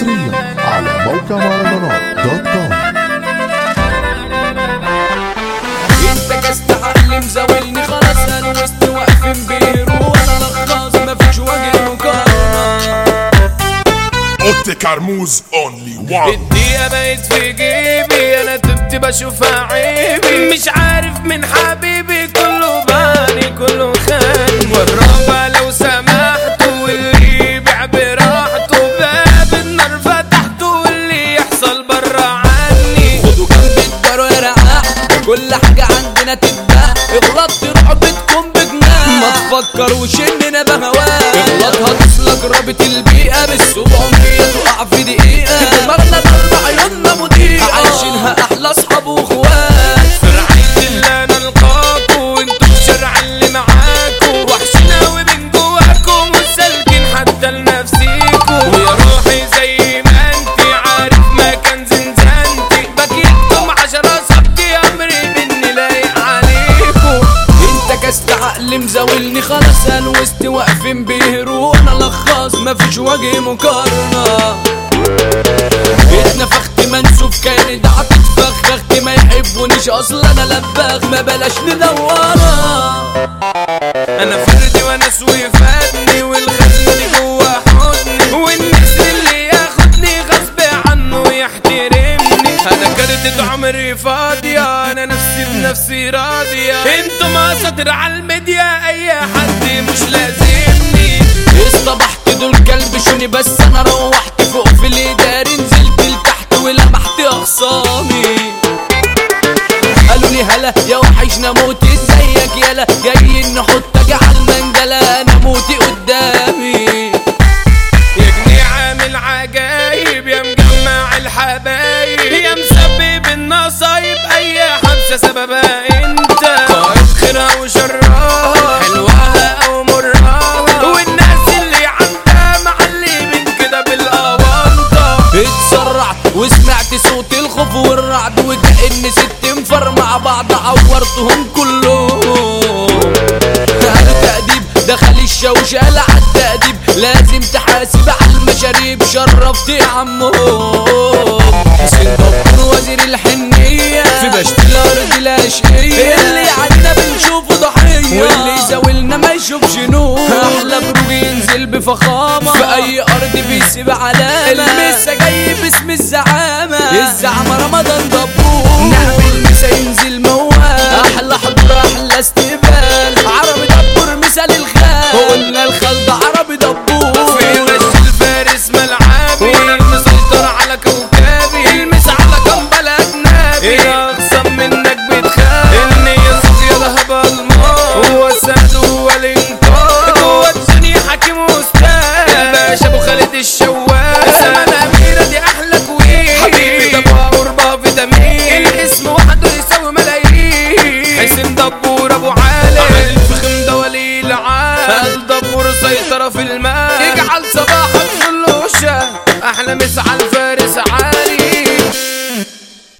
حصريا على موقع مهرجانات دوت كوم انت كاستعلم زاولني خلاص انا وسط واقفين بيرو انا لخلاص مفيش وجه مقارنه اوتي كرموز اونلي وان الدقيقة بقت في جيبي انا تبت بشوفها عيبي مش عارف من حبيبي كله باني كله خان والرابع لو سمحتوا واللي يبيع براحته باب النار فتحته واللي يحصل برا عني خدوا جنب الدار يا رقاق كل حاجة عندنا تتباع اغلط تروح بتكون بجناح ما تفكروش اننا بهواك اغلط هتصلك رابط البيئة بالسبعمية تقع في دقيقة دماغنا ضرب عيوننا مضيئة عايشينها احلى اصحاب واخوات في رعاية الله نلقاكوا وانتوا الشرع اللي معاكوا وحشين اوي من جواكم وسالكين حتى لنفسيكوا ويا روحي زي ما انتي عارف مكان زنزانتي بكيتكم عشرة صبتي امري مني لايق عليكوا انت كاست عقل مزاولني خلاص انا وسط واقفين بيهروا انا لخص مفيش وجه مقارنه اتنفخت منسوف كانت هتتفخخت ما يحبونيش اصلا انا لباخ ما بلاش ندورها انا فردي وانا سوي فادني والخزن جوا حضني والنسر اللي ياخدني غصب عنه يحترمني انا كرتة عمري فاضية انا نفسي بنفسي راضية انتم اساطير على الميديا اي حد مش لازمني اصطبحت دول كلبشوني بس انا روحت فوق في الاداري نزلت لتحت ولمحت اخصامي قالوا لي هلا يا وحشنا موت ازيك يلا جايين نحطك على المنجلة انا موتي قدامي يا جني عامل عجايب يا مجمع الحبايب يا مسبب النصايب اي حبسة سببها انت قائد خيرها وشرها حلوها او مرها والناس اللي عندها معلمين كده بالاونطة اتسرعت وسمعت صوت الخوف والرعد وكأن ست انفر مع بعض عورتهم كلهم هذا تأديب دخل الشوشة على التأديب لازم تحاسب على المشاريب شرفت يا عمهم حسين دكتور وزير الحنية في بشت الأرض الأشقية اللي عنا بنشوفه ضحية واللي زاولنا ما يشوفش نور أحلى بروج ينزل بفخامة في أي أرض بيسيب علامة المسا جاي باسم الزعامة الزعامة رمضان دبور نعمل مسا ينزل موال أحلى حضور أحلى استقبال عربي دبور مثال الخال قلنا الخال ده عربي دبور في مشي الفارس ملعبي مسيطر على كوكبي المس على كمبل أجنبي أقسم منك بتخاف النية صافية ذهب الماء هو السعد هو الإنكار جوه الدنيا حكيم وأستاذ الباشا أبو خالد الشوال زمان أميرة دي أحلى كوين حبيبي ده أبو قربة فيتامين الاسم وحده يساوي ملايين حسين دبور أبو عالم الفخم ده ولي العال دبور سيطرة في المال